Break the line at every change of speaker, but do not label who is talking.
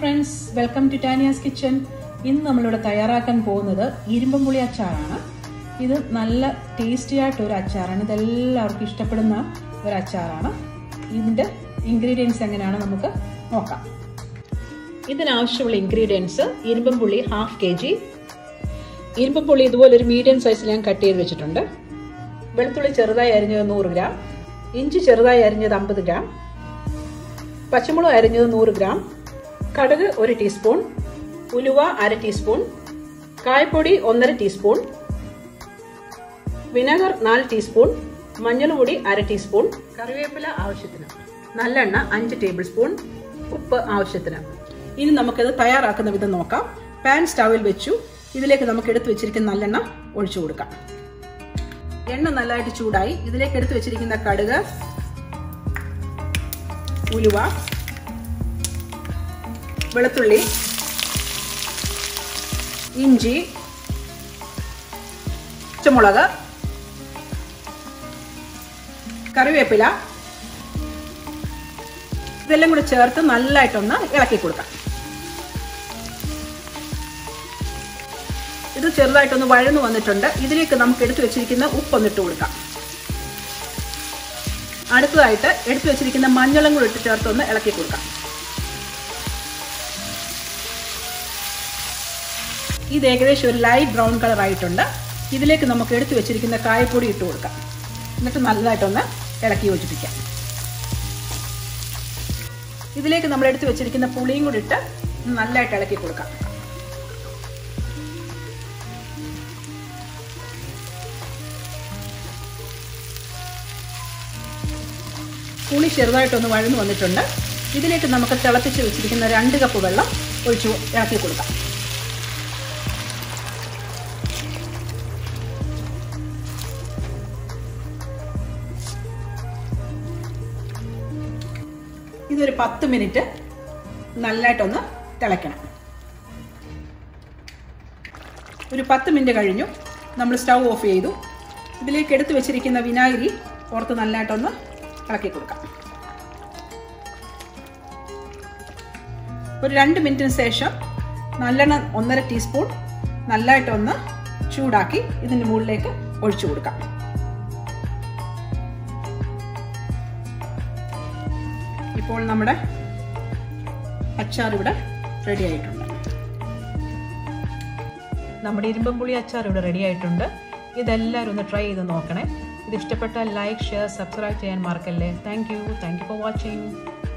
friends welcome to Tania's kitchen ഇന്ന് നമ്മളിവിടെ തയ്യാറാക്കാൻ പോകുന്നത് ഇരുമ്പുളി അച്ചാറാണ് ഇത് നല്ല ടേസ്റ്റി ആയിട്ട് ഒരു അച്ചാറാണ് ഇതെല്ലാവർക്കും ഇഷ്ടപ്പെടുന്ന ഒരു അച്ചാറാണ് ഇതിൻ്റെ ഇൻഗ്രീഡിയൻസ് എങ്ങനെയാണ് നമുക്ക് നോക്കാം ഇതിനാവശ്യമുള്ള ഇൻഗ്രീഡിയൻസ് ഇരുമ്പുള്ളി ഹാഫ് കെ ജി ഇരുമ്പുള്ളി ഇതുപോലെ ഒരു മീഡിയം സൈസിൽ ഞാൻ കട്ട് ചെയ്ത് വെച്ചിട്ടുണ്ട് വെളുത്തുള്ളി ചെറുതായി അരിഞ്ഞത് നൂറ് ഗ്രാം ഇഞ്ചി ചെറുതായി അരിഞ്ഞത് അമ്പത് ഗ്രാം പച്ചമുളക് അരിഞ്ഞത് നൂറ് ഗ്രാം കടുക് ഒരു ടീസ്പൂൺ ഉലുവ അര ടീസ്പൂൺ കായപ്പൊടി ഒന്നര ടീസ്പൂൺ വിനെഗർ നാല് ടീസ്പൂൺ മഞ്ഞൾപ്പൊടി അര ടീസ്പൂൺ കറിവേപ്പില ആവശ്യത്തിന് നല്ലെണ്ണ അഞ്ച് ടേബിൾ സ്പൂൺ ഉപ്പ് ആവശ്യത്തിന് ഇനി നമുക്കിത് തയ്യാറാക്കുന്ന വിധം നോക്കാം പാൻ സ്റ്റവിൽ വെച്ചു ഇതിലേക്ക് നമുക്ക് എടുത്തു വെച്ചിരിക്കുന്ന നല്ലെണ്ണ ഒഴിച്ചു കൊടുക്കാം എണ്ണ നല്ലതായിട്ട് ചൂടായി ഇതിലേക്ക് എടുത്തു വെച്ചിരിക്കുന്ന കടുക് ഉലുവ വെളുത്തുള്ളി ഇഞ്ചി പച്ചമുളക് കറിവേപ്പില ഇതെല്ലാം കൂടി ചേർത്ത് നല്ലതായിട്ടൊന്ന് ഇളക്കി കൊടുക്കാം ഇത് ചെറുതായിട്ടൊന്ന് വഴന്നു വന്നിട്ടുണ്ട് ഇതിലേക്ക് നമുക്ക് എടുത്തു വെച്ചിരിക്കുന്ന ഉപ്പൊന്നിട്ട് കൊടുക്കാം അടുത്തതായിട്ട് എടുത്തു വെച്ചിരിക്കുന്ന മഞ്ഞളും കൂടി ഇട്ട് ചേർത്തൊന്ന് ഇളക്കി കൊടുക്കാം ഇത് ഏകദേശം ഒരു ലൈറ്റ് ബ്രൗൺ കളർ ആയിട്ടുണ്ട് ഇതിലേക്ക് നമുക്ക് എടുത്തു വെച്ചിരിക്കുന്ന കായപ്പൊടി ഇട്ട് കൊടുക്കാം എന്നിട്ട് നല്ലതായിട്ടൊന്ന് ഇളക്കി യോജിപ്പിക്കാം ഇതിലേക്ക് നമ്മൾ എടുത്തു വെച്ചിരിക്കുന്ന പുളിയും കൂടി ഇട്ട് നല്ലതായിട്ട് ഇളക്കി കൊടുക്കാം പുളി ചെറുതായിട്ടൊന്ന് വഴന്നു വന്നിട്ടുണ്ട് ഇതിലേക്ക് നമുക്ക് തിളപ്പിച്ച് വെച്ചിരിക്കുന്ന രണ്ട് കപ്പ് വെള്ളം ഒഴിച്ചു ഇളക്കി കൊടുക്കാം ഇതൊരു പത്ത് മിനിറ്റ് നല്ലതായിട്ടൊന്ന് തിളയ്ക്കണം ഒരു പത്ത് മിനിറ്റ് കഴിഞ്ഞു നമ്മൾ സ്റ്റൗ ഓഫ് ചെയ്തു ഇതിലേക്ക് എടുത്തു വെച്ചിരിക്കുന്ന വിനാഗിരി പുറത്ത് നല്ലതായിട്ടൊന്ന് ഇളക്കി കൊടുക്കാം ഒരു രണ്ട് മിനിറ്റിന് ശേഷം നല്ലെണ്ണ ഒന്നര ടീസ്പൂൺ നല്ലതായിട്ടൊന്ന് ചൂടാക്കി ഇതിൻ്റെ മുകളിലേക്ക് ഒഴിച്ചു കൊടുക്കാം ഇപ്പോൾ നമ്മുടെ അച്ചാർ ഇവിടെ റെഡി ആയിട്ടുണ്ട് നമ്മുടെ ഇരുമ്പമ്പുളി അച്ചാർ ഇവിടെ റെഡി ആയിട്ടുണ്ട് ഇതെല്ലാവരും ഒന്ന് ട്രൈ ചെയ്ത് നോക്കണേ ഇത് ഇഷ്ടപ്പെട്ടാൽ ലൈക്ക് ഷെയർ സബ്സ്ക്രൈബ് ചെയ്യാൻ മറക്കല്ലേ thank you thank you for watching